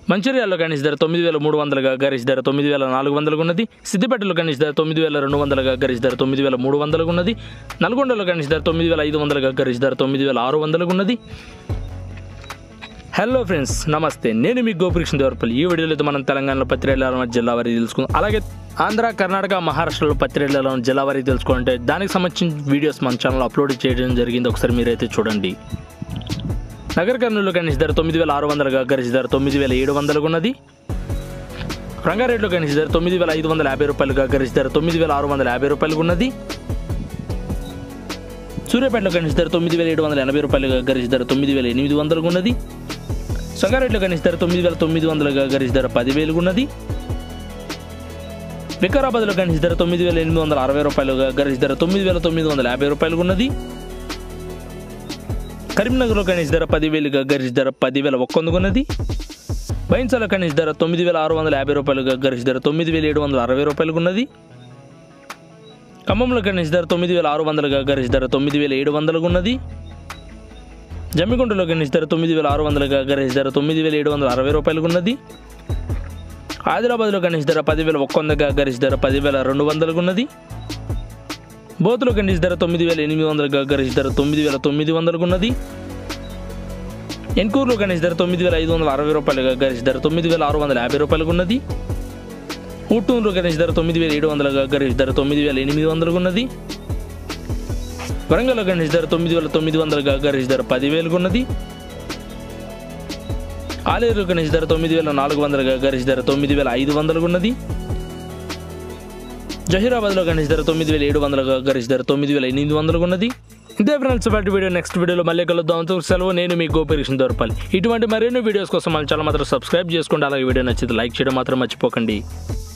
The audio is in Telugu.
మంచిర్యాలలో గణేష్ ధర తొమ్మిది వేల మూడు వందలుగా గరిష్ ధర తొమ్మిది వేల నాలుగు వందలుగా ఉన్నది సిద్దిపేటలో గణేష్ ధర తొమ్మిది వేల రెండు వందలుగా గరిష్ ధర తొమ్మిది వేల మూడు వందలుగా ఉన్నది నల్గొండలో గణేష్ ధర తొమ్మిది వేల ఐదు వందలుగా గరిష్ ధర తొమ్మిది వేల ఆరు వందలుగా ఉన్నది హలో ఫ్రెండ్స్ నమస్తే నేను మీ గోపకృష్ణ దేవరపల్లి ఈ వీడియోలో అయితే మనం తెలంగాణలో పత్రికల జిల్లా వారి తెలుసుకుందాం అలాగే ఆంధ్ర కర్ణాటక మహారాష్ట్రలో పత్రికలలో జిల్లా వారి తెలుసుకుంటే దానికి సంబంధించిన వీడియోస్ మన ఛానల్ అప్లోడ్ చేయడం జరిగింది ఒకసారి మీరైతే చూడండి నగర కర్నూలు గణేష్ ధర తొమ్మిది వేల ఆరు వందలుగా గరిష్ ధర తొమ్మిది వేల ఏడు వందలుగా ఉన్నది రంగారెడ్డిలో గణేష్ ధర తొమ్మిది వేల ఐదు వందల యాభై రూపాయలుగా గరిష్ ధర తొమ్మిది వేల ఆరు వందల యాభై రూపాయలుగా ఉన్నది సూర్యాపేటలో గణేష్ ధర తొమ్మిది వేల ఏడు వందల ఎనభై రూపాయలుగా గరిష్ ధర తొమ్మిది వేల ఎనిమిది వందలుగా ఉన్నది సంగారెడ్డిలో గణేష్ ధర తొమ్మిది వేల తొమ్మిది వందలుగా గరిష్ ధర పదివేలుగా ఉన్నది వికారాబాద్లో గణేష్ ధర తొమ్మిది వేల ఎనిమిది వందల అరవై రూపాయలుగా గరిష్ ధర తొమ్మిది వేల తొమ్మిది వందల యాభై రూపాయలుగా ఉన్నది కరీంనగర్లో గణేష్ ధర పదివేలుగా గరిష్ ధర పదివేల ఒక్క వందగా ఉన్నది బైన్సాల గణేష్ ధర తొమ్మిది వేల ఆరు వందల యాభై రూపాయలుగా గరిష్ ధర తొమ్మిది వేల ఏడు వందల అరవై రూపాయలుగా ఉన్నది ఖమ్మంలో గణేష్ ధర తొమ్మిది వేల ఆరు వందలుగా గరిష్ ధర తొమ్మిది వేల ఏడు వందలుగా ఉన్నది జమ్మిగుంటలో గణేష్ ధర తొమ్మిది వేల ఆరు వందలుగా గణేష్ ధర తొమ్మిది వేల ఏడు వందల అరవై రూపాయలుగా ఉన్నది ఆదిలాబాద్లో గణేష్ ధర పదివేల ఒక్క వందగా గణేష్ ధర పదివేల రెండు వందలుగా ఉన్నది బోతులో గణేష్ ధర తొమ్మిది వేల ఎనిమిది వందలుగా గణేష్ ధర తొమ్మిది వేల తొమ్మిది వందలుగా ఉన్నది ఎన్కూరులో గణేష్ ధర తొమ్మిది వేల ఐదు వందల అరవై రూపాయలుగా గణేష్ ధర తొమ్మిది వేల ఆరు వందల యాభై రూపాయలుగా ఉన్నది ఊటూరులో గణేష్ ధర తొమ్మిది వేల ఏడు వందలుగా గణేష్ ధర తొమ్మిది వేల ఎనిమిది వందలుగా ఉన్నది వరంగల్లో గణేష్ ధర తొమ్మిది వేల తొమ్మిది వందలుగా గణేష్ ధర పదివేలుగా ఉన్నది ఆలేరు గణేష్ ధర తొమ్మిది వేల నాలుగు వందలుగా గణేష్ ధర తొమ్మిది వేల ఐదు వందలుగా ఉన్నది జహీరాబాద్లో గణేష్ ధర తొమ్మిది వేల ఏడు వందలుగా గణేష్ ధర తొమ్మిది వేల ఎనిమిది వందలుగా ఉన్నది ఇదే ఫ్రెండ్స్ వాటి వీడియో నెక్స్ట్ వీడియోలో మళ్ళీ కలుద్దాం అంతవరకు సెలవు నేను మీ గోపికృష్ణ దొరపాలి ఇటువంటి మరిన్ని వీడియోస్ కోసం మన ఛానల్ మాత్రం సబ్స్క్రైబ్ చేసుకోండి అలాగే వీడియో నచ్చితే లైక్ చేయడం మాత్రం మర్చిపోకండి